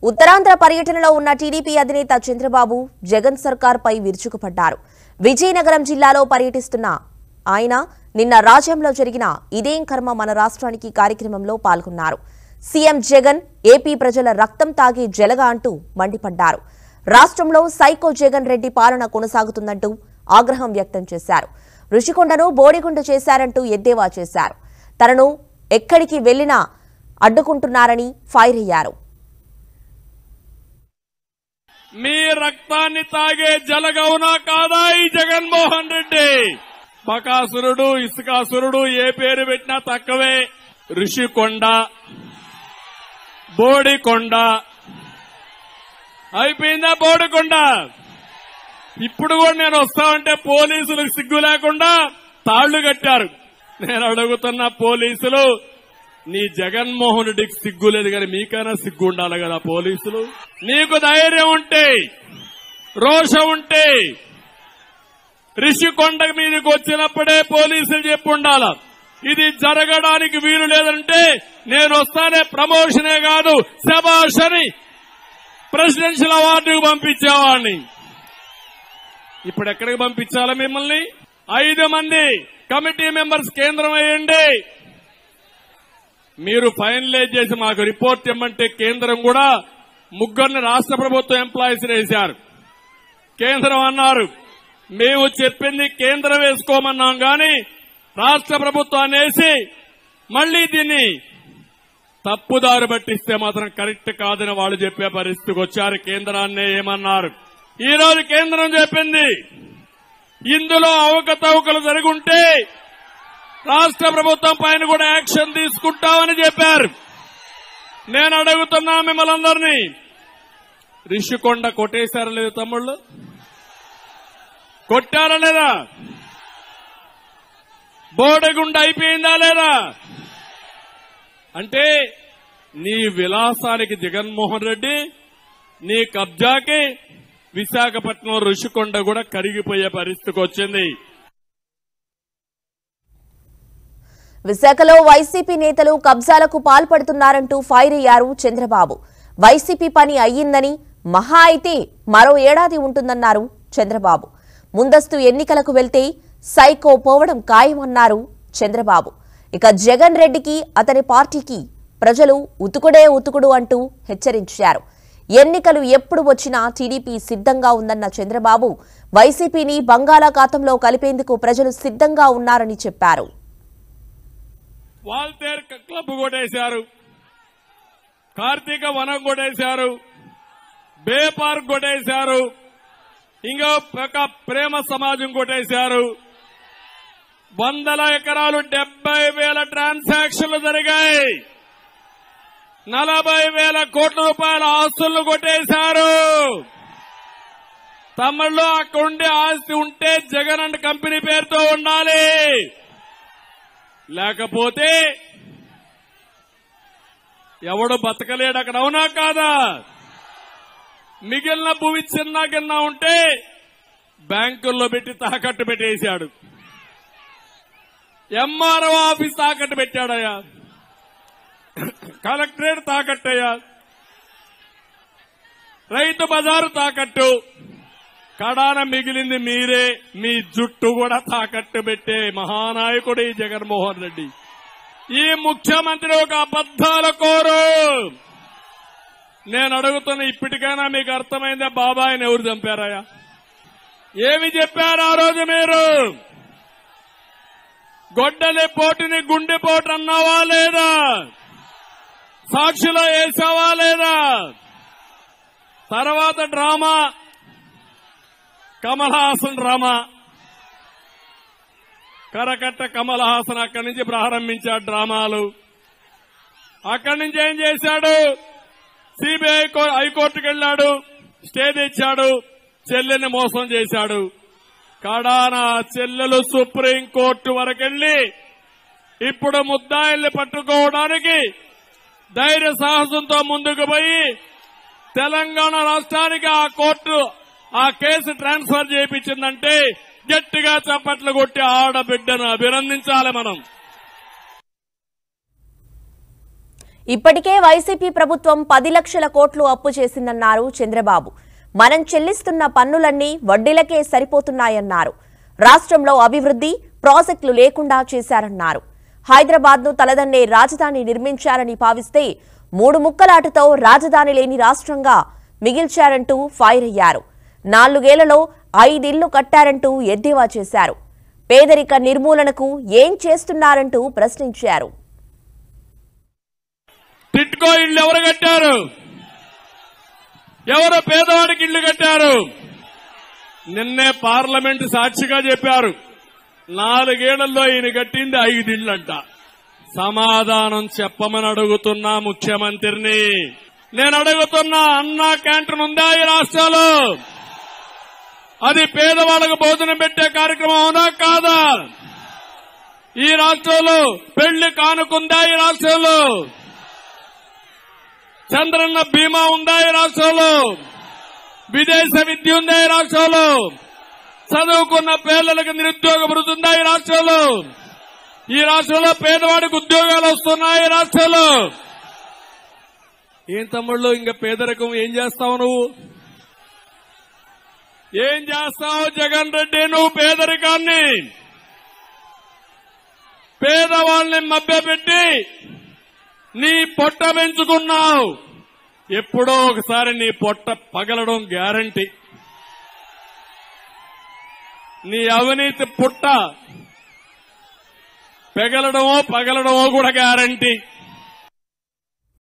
ఉత్తరాంధ్ర పర్యటనలో ఉన్న టీడీపీ అధినేత చంద్రబాబు జగన్ సర్కార్పై విరుచుకుపడ్డారు విజయనగరం జిల్లాలో పర్యటిస్తున్న ఆయన నిన్న రాజ్యంలో జరిగిన ఇదేం కర్మ మన రాష్ట్రానికి కార్యక్రమంలో పాల్గొన్నారు సీఎం జగన్ ఏపీ ప్రజల రక్తం తాగే జలగా అంటూ మండిపడ్డారు రాష్ట్రంలో సైకో జగన్ రెడ్డి పాలన కొనసాగుతుందంటూ ఆగ్రహం వ్యక్తం చేశారు రుషికొండను బోడిగుండ చేశారంటూ ఎద్దేవా చేశారు తనను ఎక్కడికి వెళ్లినా అడ్డుకుంటున్నారని ఫైర్ అయ్యారు మీ రక్తాన్ని తాగే జలగౌనా కాదా ఈ జగన్మోహన్ రెడ్డి బకాసురుడు ఇసుకాసురుడు ఏ పేరు పెట్టినా తక్కువే ఋషికొండ బోడికొండ అయిపోయిందా బోడికొండ ఇప్పుడు కూడా నేను వస్తామంటే పోలీసులకు సిగ్గు లేకుండా తాళ్లు కట్టారు నేను అడుగుతున్న పోలీసులు నీ జగన్మోహన్ రెడ్డికి సిగ్గు లేదు కానీ మీకైనా సిగ్గు ఉండాలి కదా పోలీసులు నీకు ధైర్యం ఉంటే రోషం ఉంటే రిషికొండ మీదకి వచ్చినప్పుడే పోలీసులు చెప్పి ఉండాల ఇది జరగడానికి వీలు లేదంటే నేను వస్తానే ప్రమోషనే కాదు శబాష్ అని ప్రెసిడెన్షియల్ అవార్డుకు పంపించేవాడిని ఇప్పుడు ఎక్కడికి పంపించాలా మిమ్మల్ని ఐదు మంది కమిటీ మెంబర్స్ కేంద్రం అయ్యండి మీరు ఫైనలైజ్ చేసి మాకు రిపోర్ట్ ఇమ్మంటే కేంద్రం కూడా ముగ్గురిని రాష్ట్ర ప్రభుత్వం ఎంప్లాయీస్ వేశారు కేంద్రం అన్నారు మేము చెప్పింది కేంద్రం వేసుకోమన్నాం గాని రాష్ట్ర ప్రభుత్వాన్ని వేసి మళ్లీ దీన్ని తప్పుదారి పట్టిస్తే మాత్రం కరెక్ట్ కాదని వాళ్ళు చెప్పే పరిస్థితికి వచ్చారు కేంద్రాన్నే ఏమన్నారు ఈ రోజు కేంద్రం చెప్పింది ఇందులో అవకతవకలు జరుగుంటే రాష్ట్ర ప్రభుత్వం పైన కూడా యాక్షన్ తీసుకుంటామని చెప్పారు నేను అడుగుతున్నా మిమ్మల్ని అందరినీ రిషికొండ కొట్టేశారా లేదు తమ్ముళ్ళు కొట్టారా లేదా బోడగుండ అయిపోయిందా లేదా అంటే నీ విలాసానికి జగన్మోహన్ రెడ్డి నీ కబ్జాకి విశాఖపట్నం ఋషికొండ కూడా కరిగిపోయే పరిస్థితికి వచ్చింది విశాఖలో వైసీపీ నేతలు కబ్జాలకు పాల్పడుతున్నారంటూ ఫైర్ అయ్యారు చంద్రబాబు వైసీపీ పని అయ్యిందని మహా అయితే మరో ఏడాది ఉంటుందన్నారు చంద్రబాబు ముందస్తు ఎన్నికలకు వెళ్తే సైకో పోవడం ఖాయమన్నారు చంద్రబాబు ఇక జగన్ రెడ్డికి అతని పార్టీకి ప్రజలు ఉతుకుడే ఉతుకుడు అంటూ హెచ్చరించారు ఎన్నికలు ఎప్పుడు వచ్చినా టీడీపీ సిద్ధంగా ఉందన్న చంద్రబాబు వైసీపీని బంగాళాఖాతంలో కలిపేందుకు ప్రజలు సిద్ధంగా ఉన్నారని చెప్పారు వాల్తేర్ క్లబ్ కొట్టేశారు కార్తీక వనం కొట్టేశారు బే పార్క్ కొట్టేశారు ఇంకో ఒక ప్రేమ సమాజం కొట్టేశారు వందల ఎకరాలు డెబ్బై వేల ట్రాన్సాక్షన్లు జరిగాయి నలభై వేల కోట్ల రూపాయల ఆస్తులను కొట్టేశారు తమిళ్లో అక్కడ ఉండే ఆస్తి ఉంటే జగన్ అండ్ కంపెనీ పేరుతో ఉండాలి లేకపోతే ఎవడు బతకలేడు అక్కడ అవునా కాదా మిగిలిన భూమి చిన్న గిన్న ఉంటే బ్యాంకుల్లో పెట్టి తాకట్టు పెట్టేశాడు ఎంఆర్ఓ ఆఫీస్ తాకట్టు పెట్టాడయ్యా కలెక్టరేట్ తాకట్టయ్యా రైతు బజారు తాకట్టు కడాన మిగిలింది మీరే మీ జుట్టు కూడా తాకట్టు పెట్టే మహానాయకుడు ఈ జగన్మోహన్ రెడ్డి ఈ ముఖ్యమంత్రి ఒక అబద్దాల కోరు నేను అడుగుతున్న ఇప్పటికైనా మీకు అర్థమైందే బాబాయిని ఎవరు చంపారయ్యా ఏమి చెప్పారు ఆ రోజు మీరు గొడ్డలి పోటుని గుండెపోటు అన్నావా లేదా సాక్షిలో వేసావా లేదా తర్వాత డ్రామా కమల్ హాసన్ డ్రామా కరకట్ట కమల్ హాసన్ అక్కడి నుంచి ప్రారంభించాడు డ్రామాలు అక్కడి నుంచి ఏం చేశాడు సిబిఐ కో- హైకోర్టుకు వెళ్ళాడు స్టే తెచ్చాడు చెల్లెని మోసం చేశాడు కడాన చెల్లెలు సుప్రీం కోర్టు వరకెళ్లి ఇప్పుడు ముద్దాయిల్ని పట్టుకోవడానికి ధైర్య సాహసంతో ముందుకు పోయి తెలంగాణ రాష్ట్రానికి ఆ కోర్టు ఆ కేసు ట్రాన్స్ఫర్ చేయించిందంటే గట్టిగా చప్పట్లు కొట్టి ఆడబిడ్డను అభినందించాలి మనం ఇప్పటికే వైసీపీ ప్రభుత్వం పది లక్షల కోట్లు అప్పు చేసిందన్నారు చంద్రబాబు మనం చెల్లిస్తున్న పన్నులన్నీ వడ్డీలకే సరిపోతున్నాయన్నారు రాష్ట్రంలో అభివృద్ధి ప్రాజెక్టులు లేకుండా చేశారన్నారు హైదరాబాద్ను తలదన్నే రాజధాని నిర్మించారని భావిస్తే మూడు ముక్కలాటతో రాజధాని లేని రాష్ట్రంగా మిగిల్చారంటూ ఫైర్ అయ్యారు నాలుగేళ్లలో ఐదిళ్లు కట్టారంటూ ఎద్దేవా చేశారు పేదరిక నిర్మూలనకు ఏం చేస్తున్నారంటూ ప్రశ్నించారు టిట్కో ఇల్లు ఎవరు కట్టారు ఎవరు పేదవాడికి ఇల్లు కట్టారు నిన్నే పార్లమెంట్ సాక్షిగా చెప్పారు నాలుగేళ్లలో ఈయన కట్టింది ఐదిళ్ళంట సమాధానం చెప్పమని అడుగుతున్నా ముఖ్యమంత్రిని నేను అడుగుతున్నా అన్నా క్యాంటీన్ ఉందా ఈ రాష్ట్రాలు అది పేదవాళ్ళకు భోజనం పెట్టే కార్యక్రమం అవునా కాదా ఈ రాష్ట్రంలో పెళ్లి కానుకుందా ఈ రాష్ట్రంలో చంద్రన్న బీమా ఉందా ఈ రాష్ట్రంలో విదేశ విద్య ఉందా ఈ రాష్ట్రంలో చదువుకున్న పిల్లలకు నిరుద్యోగ భృతి ఉందా ఈ రాష్ట్రంలో ఈ రాష్ట్రంలో పేదవాడికి ఉద్యోగాలు వస్తున్నాయి ఈ రాష్ట్రంలో ఏం తమ్ముళ్ళు ఇంకా పేదరికం ఏం చేస్తావు నువ్వు ఏం చేస్తావు జగన్ రెడ్డి నువ్వు పేదరికాన్ని పేదవాళ్ళని మభ్యపెట్టి నీ పొట్ట పెంచుకున్నావు ఎప్పుడో ఒకసారి నీ పొట్ట పగలడం గ్యారంటీ నీ అవినీతి పుట్ట పెగలడమో పగలడమో కూడా గ్యారంటీ